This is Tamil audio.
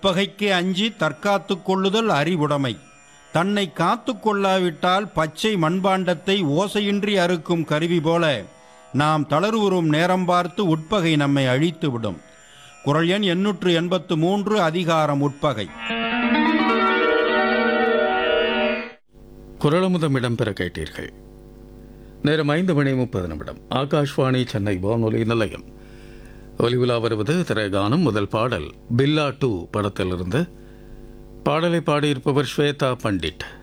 பகைக்கு அஞ்சி தற்காத்துக் கொள்ளுதல் அறிவுடைமை தன்னை காத்து கொள்ளாவிட்டால் பச்சை மண்பாண்டத்தை ஓசையின்றி அறுக்கும் கருவி போல நாம் தளர்வுறும் நேரம் பார்த்து உட்பகை நம்மை அழித்துவிடும் குரல் எண் எண்ணூற்று எண்பத்து மூன்று அதிகாரம் உட்பகை குரலமுதம் இடம்பெற கேட்டீர்கள் நேரம் ஐந்து மணி முப்பது நிமிடம் ஆகாஷ்வாணி சென்னை வானொலி நிலையம் ஒலிவிழா வருவது திரைகானம் முதல் பாடல் பில்லா டூ படத்திலிருந்து பாடலை பாடியிருப்பவர் ஸ்வேதா பண்டிட்